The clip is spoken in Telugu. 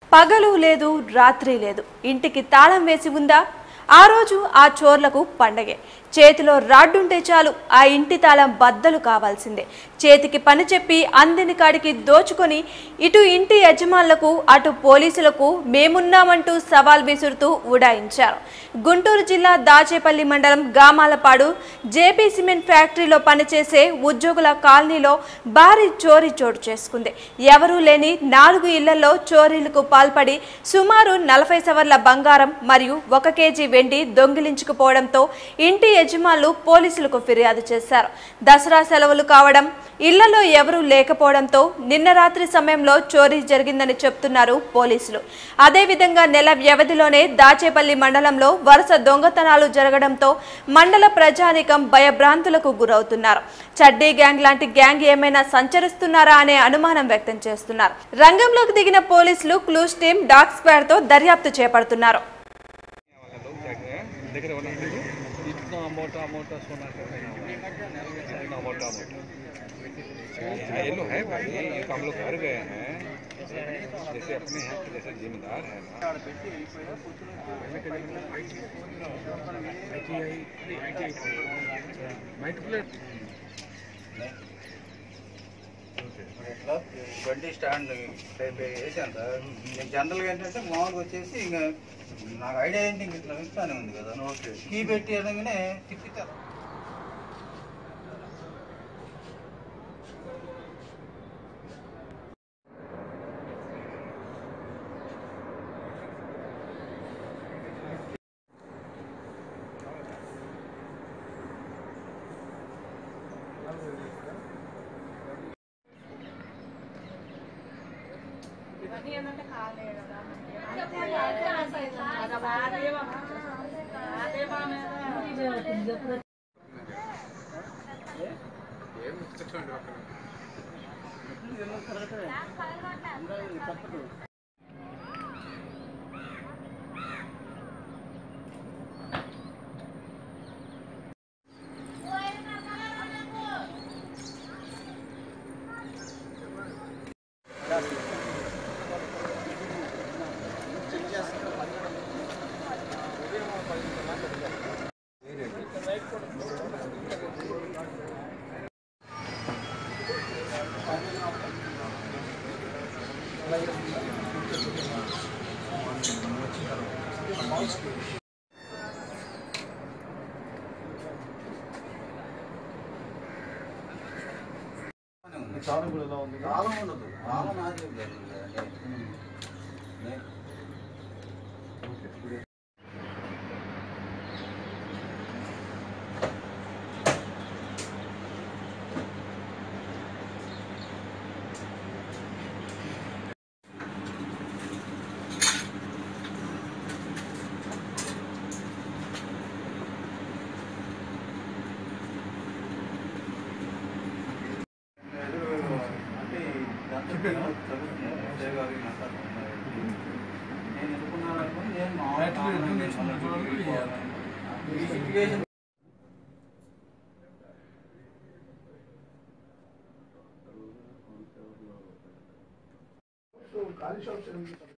పగలు లేదు రాత్రి లేదు ఇంటికి తాళం వేసి ఉందా ఆ రోజు ఆ చోర్లకు పండగే చేతిలో రాడ్డుంటే చాలు ఆ ఇంటి తాళం బద్దలు కావాల్సిందే చేతికి పని చెప్పి అందిని కాడికి దోచుకొని ఇటు ఇంటి యజమానులకు అటు పోలీసులకు మేమున్నామంటూ సవాల్ విసురుతూ ఉడాయించారు గుంటూరు జిల్లా దాచేపల్లి మండలం గామాలపాడు జేపీ సిమెంట్ ఫ్యాక్టరీలో పనిచేసే ఉద్యోగుల కాలనీలో భారీ చోరీ చోటు చేసుకుంది ఎవరూ లేని నాలుగు ఇళ్లలో చోరీలకు పాల్పడి సుమారు నలభై సవర్ల బంగారం మరియు ఒక కేజీ వెండి దొంగిలించుకుపోవడంతో ఇంటి యజమానులు పోలీసులకు ఫిర్యాదు చేశారు దసరా సెలవులు కావడం ఇళ్లలో ఎవరూ లేకపోవడంతో నిన్న రాత్రి సమయంలో చోరీ జరిగిందని చెప్తున్నారు పోలీసులు అదేవిధంగా నెల వ్యవధిలోనే దాచేపల్లి మండలంలో వరుస దొంగతనాలు జరగడంతో మండల ప్రజానికం భయభ్రాంతులకు గురవుతున్నారు చడ్డీ గ్యాంగ్ లాంటి గ్యాంగ్ ఏమైనా సంచరిస్తున్నారా అనే అనుమానం వ్యక్తం చేస్తున్నారు రంగంలోకి దిగిన పోలీసులు క్లూస్ టీం డాగ్ స్క్వాడ్ తో దర్యాప్తు చేపడుతున్నారు वाला लोग क्या है देख रहे हो ना इतना मोटा मोटा सोना का इतना मोटा मोटा हाँ, ये लोग है भाई ये हम लोग घर गए हैं जैसे अपने यहाँ के जैसे जिम्मेदार है ना ఇట్లా బండి స్టాండ్ రేపు వేసాను సార్ నేను జనరల్గా ఏంటంటే మామూలుగా వచ్చేసి ఇంకా నాకు ఐడియా ఏంటి ఇంక ఇట్లా వింటానే ఉంది కదా కీ పెట్టి అనగానే తిప్పితే తాళం ఉండదు తాళం నాది అంటే నేను ఎందుకున్నాను అనుకుని నేను మామూలుగా ఈ సిచ్యువేషన్